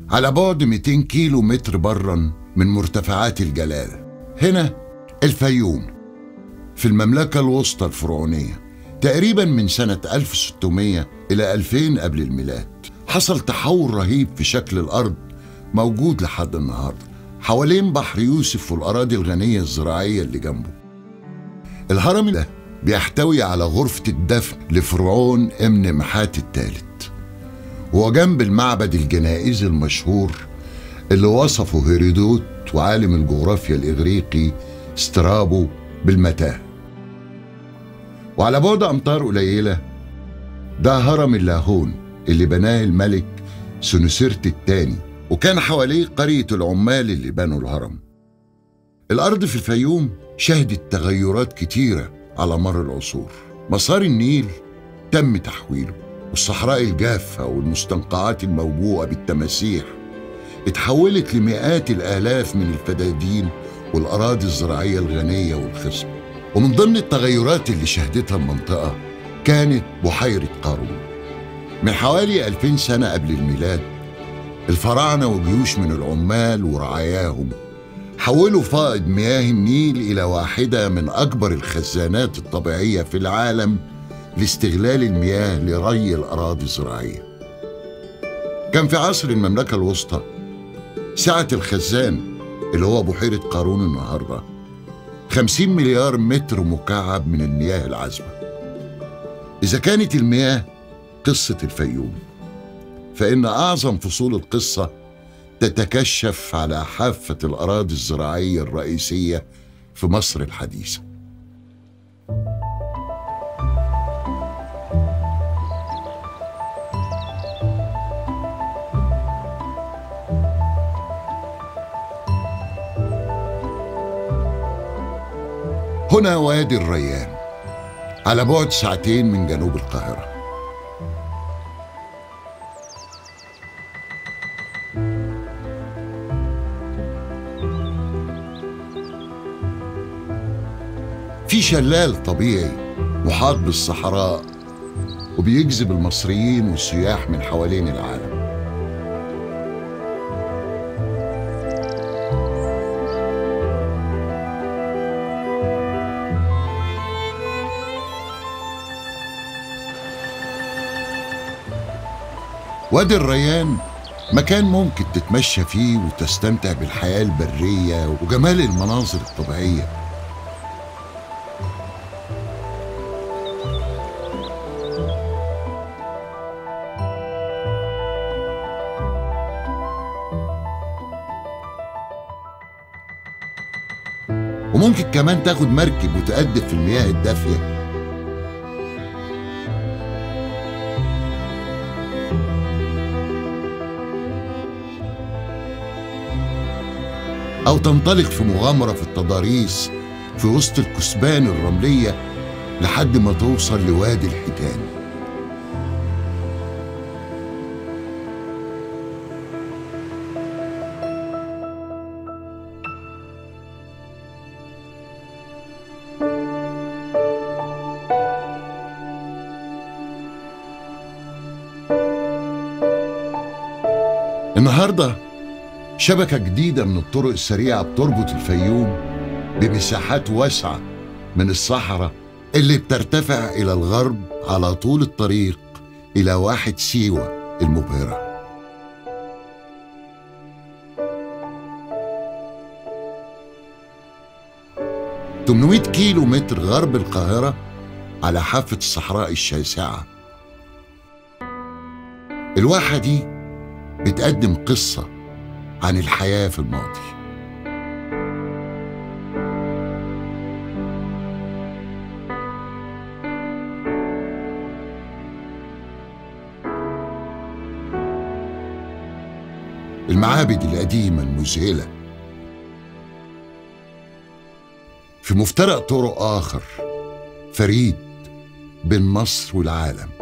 على بعد 200 كيلو متر برا من مرتفعات الجلالة هنا الفيوم في المملكة الوسطى الفرعونية تقريبا من سنة 1600 إلى 2000 قبل الميلاد حصل تحول رهيب في شكل الأرض موجود لحد النهاردة حوالين بحر يوسف والأراضي الغنية الزراعية اللي جنبه الهرم ده بيحتوي على غرفة الدفن لفرعون امن محات الثالث هو جنب المعبد الجنائزي المشهور اللي وصفه هيرودوت وعالم الجغرافيا الإغريقي سترابو بالمتاهة وعلى بعد أمتار قليلة ده هرم اللاهون اللي بناه الملك سنوسرت الثاني وكان حواليه قرية العمال اللي بنوا الهرم الأرض في الفيوم شهدت تغيرات كتيرة على مر العصور مسار النيل تم تحويله والصحراء الجافة والمستنقعات الموبوءة بالتماسيح اتحولت لمئات الآلاف من الفدادين والأراضي الزراعية الغنية والخصبة ومن ضمن التغيرات اللي شهدتها المنطقة كانت بحيرة قارون من حوالي 2000 سنة قبل الميلاد الفراعنة وجيوش من العمال ورعاياهم حولوا فائض مياه النيل إلى واحدة من أكبر الخزانات الطبيعية في العالم لاستغلال المياه لري الأراضي الزراعية كان في عصر المملكة الوسطى سعة الخزان اللي هو بحيرة قارون النهاردة 50 مليار متر مكعب من المياه العذبة إذا كانت المياه قصة الفيوم فإن أعظم فصول القصة تتكشف على حافة الأراضي الزراعية الرئيسية في مصر الحديثة هنا وادي الريان على بعد ساعتين من جنوب القاهره في شلال طبيعي محاط بالصحراء وبيجذب المصريين والسياح من حوالين العالم وادي الريان مكان ممكن تتمشى فيه وتستمتع بالحياة البرية وجمال المناظر الطبيعية وممكن كمان تاخد مركب وتقدم في المياه الدافية أو تنطلق في مغامرة في التضاريس في وسط الكثبان الرملية لحد ما توصل لوادي الحيتان النهارده شبكة جديدة من الطرق السريعة بتربط الفيوم بمساحات واسعة من الصحراء اللي بترتفع إلى الغرب على طول الطريق إلى واحد سيوة المبهرة – 800 كيلو متر غرب القاهرة على حافة الصحراء الشاسعة الواحة دي بتقدم قصة عن الحياة في الماضي المعابد القديمة المذهلة في مفترق طرق آخر فريد بين مصر والعالم